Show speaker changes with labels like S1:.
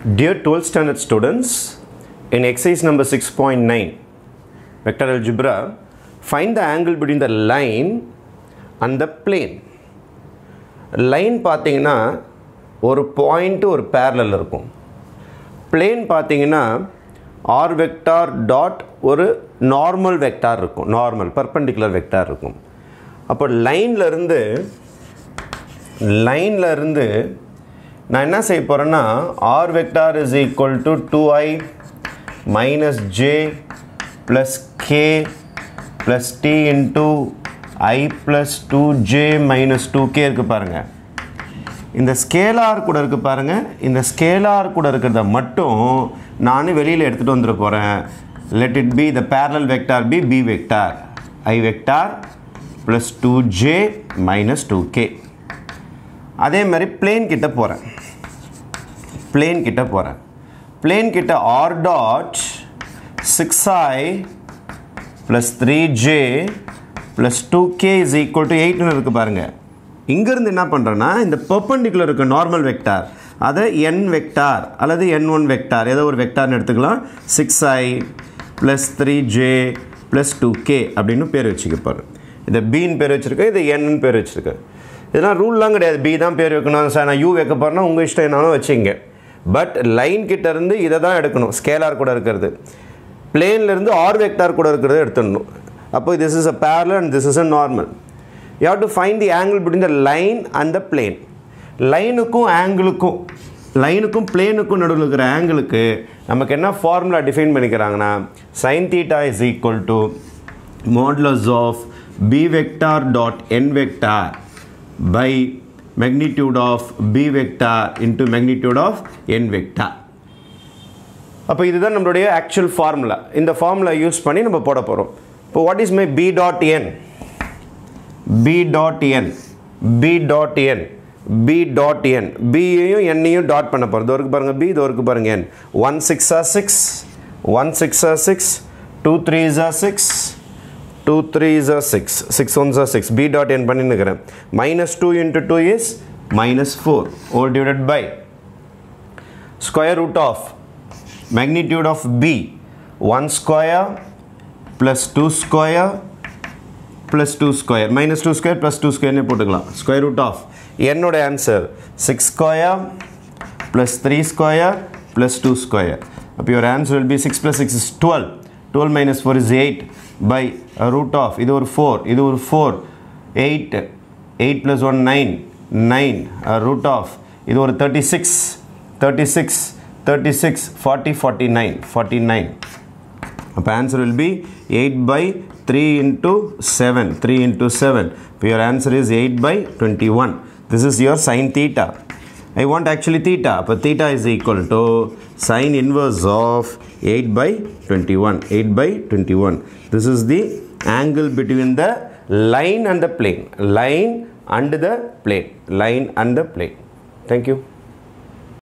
S1: Dear 12th standard students, in exercise number 6.9, vector algebra, find the angle between the line and the plane. Line பார்த்தீங்கன்னா ஒரு point ஒரு parallel இருக்கும் plane பார்த்தீங்கன்னா R vector dot ஒரு normal vector இருக்கும் normal perpendicular vector இருக்கும் அப்போ லைன்ல இருந்து லைன்ல இருந்து நான் என்ன செய்ய போகிறேன்னா R vector is equal to two I minus J plus K plus T into I plus two J minus two K இருக்குது பாருங்கள் இந்த ஸ்கேலார் கூட இருக்குது பாருங்கள் இந்த ஸ்கேலார் கூட இருக்கிறத மட்டும் நான் வெளியில் எடுத்துகிட்டு வந்துட போகிறேன் let it be the parallel vector B B vector I vector plus two J minus two K அதே மாதிரி பிளேன் கிட்ட போகிறேன் பிளேன் கிட்ட போகிறேன் பிளேன் கிட்ட R dot six I plus three J plus two K is equal to எயிட்னு இருக்குது பாருங்கள் இங்கேருந்து என்ன பண்ணுறேன்னா இந்த பெர்பண்டிகுலர் இருக்க நார்மல் வெக்டார் அதை என் வெக்டார் அல்லது என் ஒன் வெக்டார் ஏதோ ஒரு வெக்டார்னு எடுத்துக்கலாம் six I plus three J plus two K அப்படின்னு பேர் வச்சுக்க போகிறேன் இதை பின்னு பேர் வச்சுருக்கேன் இதை என்னு பேர் வச்சுருக்கேன் இதெல்லாம் ரூல்லாம் கிடையாது பி தான் பேர் வைக்கணும் சார் நான் யூ வைக்க போகிறேன்னா உங்கள் இஷ்டம் என்னாலும் வச்சுங்க பட் லைன் கிட்ட இருந்து இதை தான் எடுக்கணும் ஸ்கேலார் கூட இருக்கிறது பிளேன்லேருந்து ஆர் வெக்டார் கூட இருக்கிறத எடுத்துடணும் அப்போ this is a parallel and this is a normal you have to find the angle between the line and the plane லைனுக்கும் ஆங்கிளுக்கும் லைனுக்கும் பிளேனுக்கும் நடுவில் இருக்கிற ஆங்கிளுக்கு நமக்கு என்ன ஃபார்முலா டிஃபைன் பண்ணிக்கிறாங்கன்னா sine theta is equal to modulus of B vector dot N vector by magnitude of b vector into magnitude of n vector அப்போ இதுதான் நம்மளுடைய ஆக்சுவல் ஃபார்முலா இந்த ஃபார்முலா யூஸ் பண்ணி நம்ம போட போகிறோம் இப்போ what is my B dot N B dot N B dot N B dot N பியையும் என்னையும் டாட் பண்ண போகிறோம் இது வரைக்கும் பாருங்கள் பி இது வரைக்கும் பாருங்கள் N one six R six one six R six two three is R six two three is R six six ones R six B dot N பண்ணின்னுக்கிறேன் minus two into two is minus four whole divided by square root of magnitude of b 1 square plus 2 square plus 2 square minus 2 square plus 2 square னே போட்டுக்கலாம் square root of என்னோட answer 6 square plus 3 square plus 2 square அப்போ your answer will be 6 plus 6 is 12 12 minus 4 is 8 by a root of இது ஒரு 4 இது ஒரு 4 8 8 plus 1 9 9 a root of இது ஒரு 36 36 36 40 49 49 அப்போ answer will be 8 by 3 into 7 3 into 7 so your answer is 8 by 21 this is your sin theta I want actually theta but theta is equal to sin inverse of 8 by 21 8 by 21 this is the angle between the line and the plane line and the plane line and the plane thank you